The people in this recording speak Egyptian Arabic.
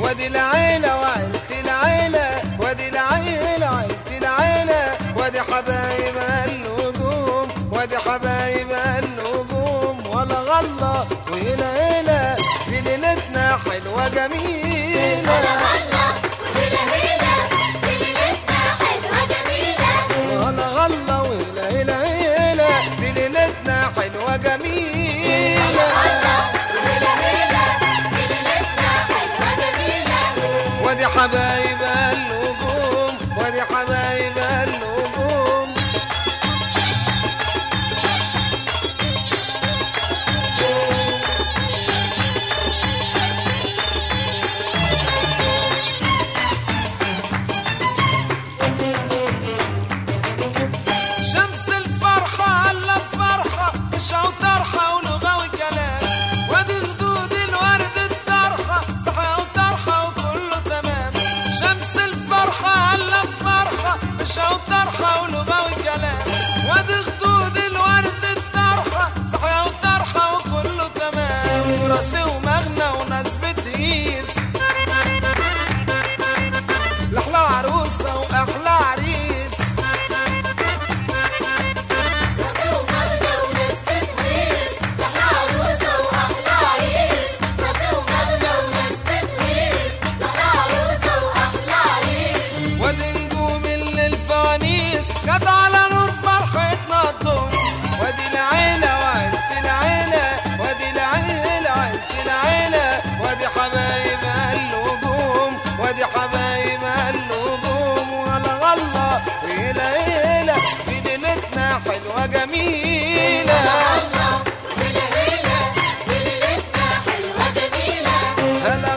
وادي العيلة وعيلة العيلة وادي العيلة وعيلة العيلة وادي حبايب النجوم وادي حبايب النجوم ولا غلة وهنا هنا دي ليلتنا حلوة جميلة ولا غلة وهنا هنا هنا دي ليلتنا حلوة جميلة وادي حبايب النجوم وادي حبايب النجوم شمس الفرحة هلا بفرحة مشى وطرحة ولغة وكلام وادي خدود الورد الطرحة صحة وطرحة وكله تمام شمس الفرحة هلا بفرحة مشى وطرحة ولغة وكلام وادي خدود الورد الطرحة صحة وطرحة وكله تمام راسي ومغنى وناس بتقيس لأحلى عروسة وأحلى عريس وادي نجوم الليل فوانيس جت على نور فرحتنا الضم وادي العيلة وعيلة العيلة وادي العيلة وعيلة العيلة وادي حبايب النجوم وادي حبايب النجوم ولا غلة ويلا يلا في ليلتنا حلوة جميلة هلا